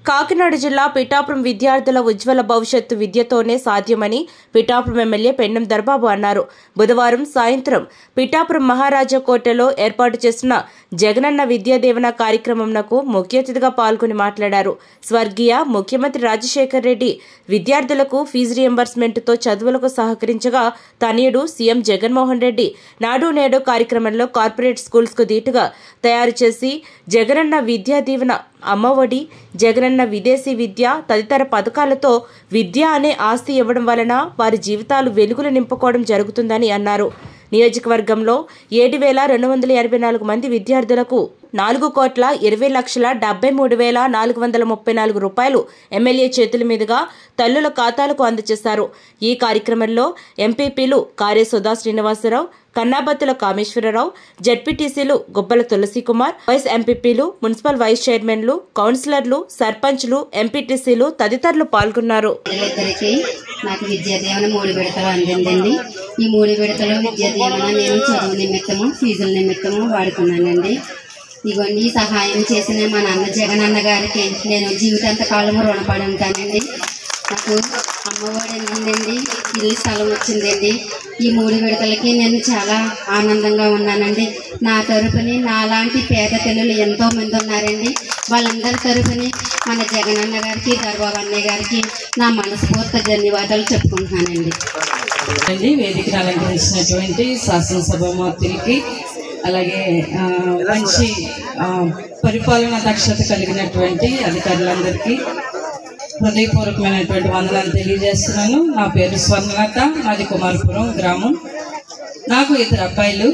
కాకినాడ జిల్లా పిఠాపురం విద్యార్థుల ఉజ్వల భవిష్యత్తు విద్యతోనే సాధ్యమని పిఠాపురం ఎమ్మెల్యే పెండం దర్బాబు అన్నారు బుధవారం సాయంత్రం పిఠాపురం మహారాజా కోటలో ఏర్పాటు చేసిన జగనన్న విద్యా దీవెన కార్యక్రమంకు ముఖ్య అతిథిగా పాల్గొని మాట్లాడారు స్వర్గీయ ముఖ్యమంత్రి రాజశేఖర్ రెడ్డి విద్యార్థులకు ఫీజు రియంబర్స్మెంట్తో చదువులకు సహకరించగా తనయుడు సీఎం జగన్మోహన్ రెడ్డి నాడు నేడు కార్యక్రమంలో కార్పొరేట్ స్కూల్స్ కు దీటుగా తయారు చేసి జగనన్న విద్యా దీవెన అమ్మఒడి జగనన్న విదేశీ విద్య తదితర పథకాలతో విద్య అనే ఆస్తి ఇవ్వడం వలన వారి జీవితాలు వెలుగులు నింపుకోవడం జరుగుతుందని అన్నారు నియోజకవర్గంలో ఏడు వేల రెండు వందల ఎనభై నాలుగు మంది విద్యార్థులకు నాలుగు కోట్ల ఇరవై లక్షల డెబ్బై మూడు వేల నాలుగు వందల ముప్పై నాలుగు రూపాయలు ఎమ్మెల్యే చేతుల మీదుగా తల్లుల ఖాతాలకు అందజేశారు ఈ కార్యక్రమంలో ఎంపీపీలు కార్య సుధా శ్రీనివాసరావు కన్నాబత్తుల కామేశ్వరరావు జడ్పీటీసీలు గుబ్బల తులసికుమార్ వైస్ ఎంపీపీలు మున్సిపల్ వైస్ చైర్మన్లు కౌన్సిలర్లు సర్పంచ్లు ఎంపీటీసీలు తదితరులు పాల్గొన్నారు పిల్లలిద్దరికి నాకు విద్యా దీవెన మూడు విడతలు అందిందండి ఈ మూడు విడతలు విద్యా దీవెన నేను చదువు నిమిత్తము ఫీజుల నిమిత్తము వాడుకున్నానండి ఇగోండి ఈ సహాయం చేసిన మా నాన్న జగన్ అన్న గారికి నేను జీవితాంత కాలము రుణపడి ఉంటానండి నాకు అమ్మఒడి అందిందండి ఇల్లు స్థలం వచ్చిందండి ఈ మూడు విడతలకి నేను చాలా ఆనందంగా ఉన్నానండి నా తరపుని నాలాంటి పేద పిల్లలు ఎంతో మంది ఉన్నారండి వాళ్ళందరి తరపుని మన జగనన్న గారికి దర్బాబు అన్నయ్య గారికి నా మనస్ఫూర్త ధన్యవాదాలు చెప్పుకుంటున్నానండి అండి వేదికను అలంకరించినటువంటి శాసనసభామూర్తులకి అలాగే ఆ, మంచి ఆ, పరిపాలన దక్షత కలిగినటువంటి అధికారులందరికీ హృదయపూర్వకమైనటువంటి వందనాలు తెలియజేస్తున్నాను నా పేరు స్వర్ణలత మాది కుమారపురం గ్రామం నాకు ఇద్దరు అబ్బాయిలు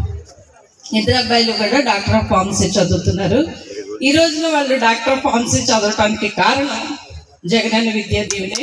ఇద్దరు అబ్బాయిలు కూడా డాక్టర్ ఆఫ్ ఫార్మసీ చదువుతున్నారు ఈ రోజున వాళ్ళు డాక్టర్ ఆఫ్ ఫార్మసీ చదవటానికి కారణం జగనన్న విద్యా దీవెనే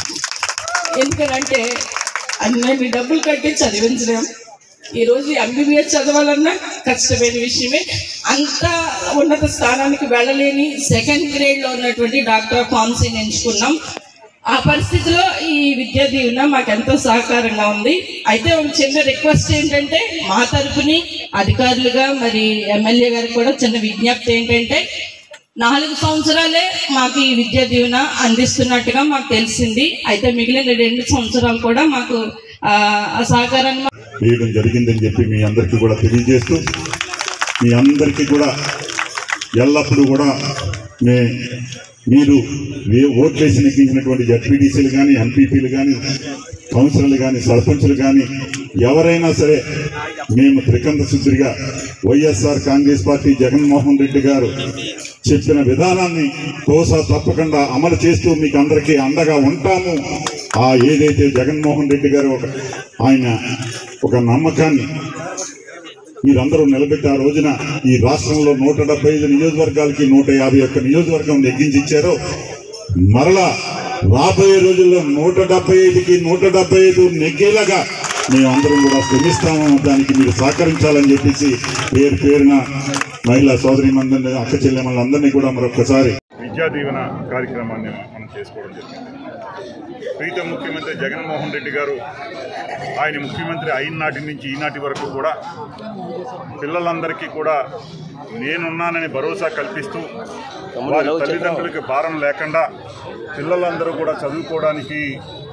ఎందుకంటే అన్ని డబ్బులు కట్టి చదివించలేం ఈరోజు ఎంబీబీఎస్ చదవాలన్నా కష్టమైన విషయమే అంత ఉన్నత స్థానానికి వెళ్ళలేని సెకండ్ గ్రేడ్లో ఉన్నటువంటి డాక్టర్ ఆఫ్ ఫార్మసీని ఎంచుకున్నాం ఆ పరిస్థితిలో ఈ విద్యా దీవెన మాకు ఎంతో సహకారంగా ఉంది అయితే ఒక చిన్న రిక్వెస్ట్ ఏంటంటే మా తరపుని అధికారులుగా మరి ఎమ్మెల్యే గారికి కూడా చిన్న విజ్ఞప్తి ఏంటంటే నాలుగు సంవత్సరాలే మాకు ఈ విద్యా దీవెన అందిస్తున్నట్టుగా మాకు తెలిసింది అయితే మిగిలిన రెండు సంవత్సరాలు కూడా మాకు ఆ, ఆ సహకారాన్ని వేయడం జరిగిందని చెప్పి మీ అందరికీ కూడా తెలియజేస్తూ మీ అందరికీ కూడా ఎల్లప్పుడూ కూడా మే మీరు వే ఓట్లేసి నెగ్గించినటువంటి జడ్పీటీసీలు కానీ ఎంపీపీలు కానీ కౌన్సిలర్లు కానీ సర్పంచులు కానీ ఎవరైనా సరే మేము త్రికంద శుద్ధిగా YSR Congress party Jaganmohan Reddy గారు చెప్పిన విధానాన్ని తోసా తప్పకుండా అమలు చేస్తూ మీకు అందరికీ అండగా ఉంటాము ఆ ఏదైతే జగన్మోహన్ రెడ్డి గారు ఒక ఆయన ఒక నమ్మకాన్ని మీరందరూ నిలబెట్టి ఆ రోజున ఈ రాష్ట్రంలో నూట డెబ్బై ఐదు నియోజకవర్గాలకి నూట యాభై ఒక్క నియోజకవర్గం నెగ్గించి ఇచ్చారో మరలా రాబోయే రోజుల్లో నూట డెబ్బై ఐదుకి నూట డెబ్బై ఐదు నెగ్గేలాగా మేమందరం కూడా శ్రమిస్తాము దానికి మీరు సహకరించాలని చెప్పేసి పేరు పేరున మహిళా సోదరి మందని అక్క చెల్లెమ్మలందరినీ కూడా మరొకసారి విద్యా దీవెన కార్యక్రమాన్ని మనం చేసుకోవడం జరిగింది ప్రీతం ముఖ్యమంత్రి జగన్మోహన్ రెడ్డి గారు ఆయన ముఖ్యమంత్రి అయిన నాటి నుంచి ఈనాటి వరకు కూడా పిల్లలందరికీ కూడా నేనున్నానని భరోసా కల్పిస్తూ వారి తల్లిదండ్రులకి భారం లేకుండా పిల్లలందరూ కూడా చదువుకోవడానికి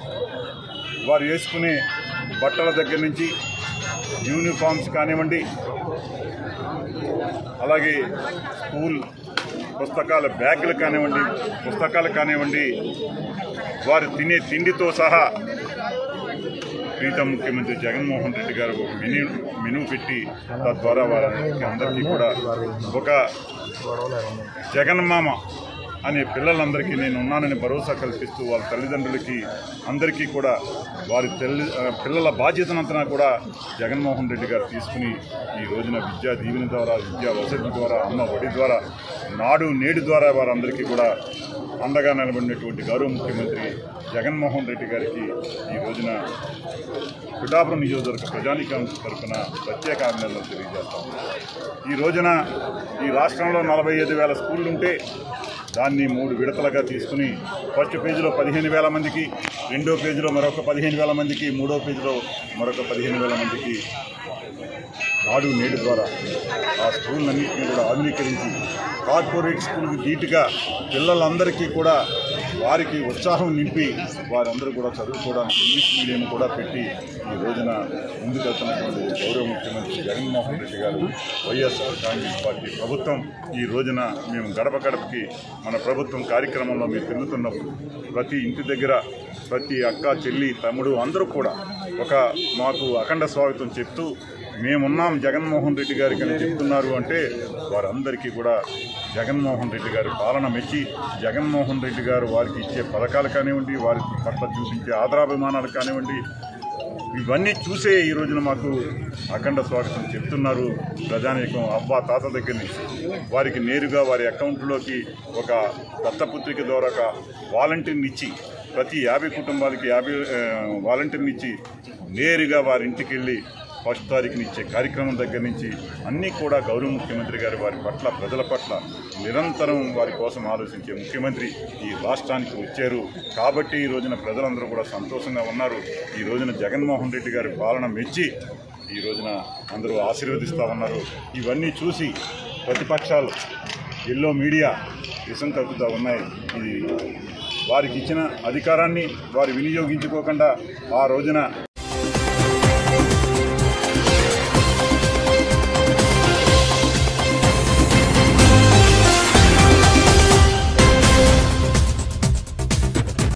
వారు వేసుకునే బట్టల దగ్గర నుంచి యూనిఫామ్స్ కానివ్వండి అలాగే స్కూల్ పుస్తకాల బ్యాగులు కానివ్వండి పుస్తకాలు కానివ్వండి వారు తినే తిండితో సహా ప్రీతం ముఖ్యమంత్రి జగన్మోహన్ రెడ్డి గారు ఒక మెనూ మెనూ పెట్టి తద్వారా వారికి అందరికీ కూడా ఒక జగన్మామ అనే పిల్లలందరికీ నేను ఉన్నానని భరోసా కల్పిస్తూ వాళ్ళ తల్లిదండ్రులకి అందరికీ కూడా వారి తల్లి ఆ, పిల్లల బాధ్యతనంతా కూడా జగన్మోహన్ రెడ్డి గారు తీసుకుని ఈ రోజున విద్యా దీవెన ద్వారా విద్యా వసతి ద్వారా అమ్మ ఒడి ద్వారా నాడు నేడు ద్వారా వారందరికీ కూడా అండగా నిలబడినటువంటి గౌరవ ముఖ్యమంత్రి జగన్మోహన్ రెడ్డి గారికి ఈ రోజున పిఠాపురం నియోజకవర్గ ప్రజానికం తరఫున ప్రత్యేక అభినందనలు తెలియజేస్తాం ఈ రోజున ఈ రాష్ట్రంలో నలభై ఐదు వేల స్కూళ్ళు ఉంటే దాన్ని మూడు విడతలుగా తీసుకుని ఫస్ట్ పేజీలో పదిహేను వేల మందికి రెండో పేజీలో మరొక పదిహేను వేల మందికి మూడో పేజీలో మరొక పదిహేను వేల మందికి నాడు నేడు ద్వారా ఆ స్కూళ్ళన్నింటినీ కూడా ఆధునీకరించి కార్పొరేట్ స్కూల్కి ధీటుగా పిల్లలందరికీ కూడా వారికి ఉత్సాహం నింపి వారందరూ కూడా చదువుకోవడానికి ఇంగ్లీష్ మీడియం కూడా పెట్టి ఈ రోజున ముందుకెళ్తున్నటువంటి గౌరవ ముఖ్యమంత్రి జగన్మోహన్ రెడ్డి గారు వైఎస్ఆర్ కాంగ్రెస్ పార్టీ ప్రభుత్వం ఈ రోజున మేము గడప గడపకి మన ప్రభుత్వం కార్యక్రమంలో మేము తిరుగుతున్నప్పుడు ప్రతి ఇంటి దగ్గర ప్రతి అక్క చెల్లి తమ్ముడు అందరూ కూడా ఒక మాకు అఖండ స్వాగతం చెప్తూ మేమున్నాం జగన్మోహన్ రెడ్డి గారికి అని చెప్తున్నారు అంటే వారందరికీ కూడా జగన్మోహన్ రెడ్డి గారి పాలన మెచ్చి జగన్మోహన్ రెడ్డి గారు వారికి ఇచ్చే పథకాలు కానివ్వండి వారి పట్ల చూపించే ఆదరాభిమానాలు కానివ్వండి ఇవన్నీ చూసే ఈ రోజున మాకు అఖండ స్వాగతం చెప్తున్నారు ప్రజానీకం అబ్బా తాత దగ్గర నుంచి వారికి నేరుగా వారి అకౌంట్లోకి ఒక దత్తపుత్రిక ద్వారా ఒక వాలంటీర్ని ఇచ్చి ప్రతి యాభై కుటుంబాలకి యాభై ఆ, వాలంటీర్ని ఇచ్చి నేరుగా వారి ఇంటికి వెళ్ళి ఫస్ట్ తారీఖుని ఇచ్చే కార్యక్రమం దగ్గర నుంచి అన్నీ కూడా గౌరవ ముఖ్యమంత్రి గారు వారి పట్ల ప్రజల పట్ల నిరంతరం వారి కోసం ఆలోచించే ముఖ్యమంత్రి ఈ రాష్ట్రానికి వచ్చారు కాబట్టి ఈ రోజున ప్రజలందరూ కూడా సంతోషంగా ఉన్నారు ఈ రోజున జగన్మోహన్ రెడ్డి గారి పాలన మెచ్చి ఈ రోజున అందరూ ఆశీర్వదిస్తూ ఉన్నారు ఇవన్నీ చూసి ప్రతిపక్షాలు ఎల్లో మీడియా విషం కలుపుతూ ఉన్నాయి ఇది వారికి ఇచ్చిన అధికారాన్ని వారు వినియోగించుకోకుండా ఆ రోజున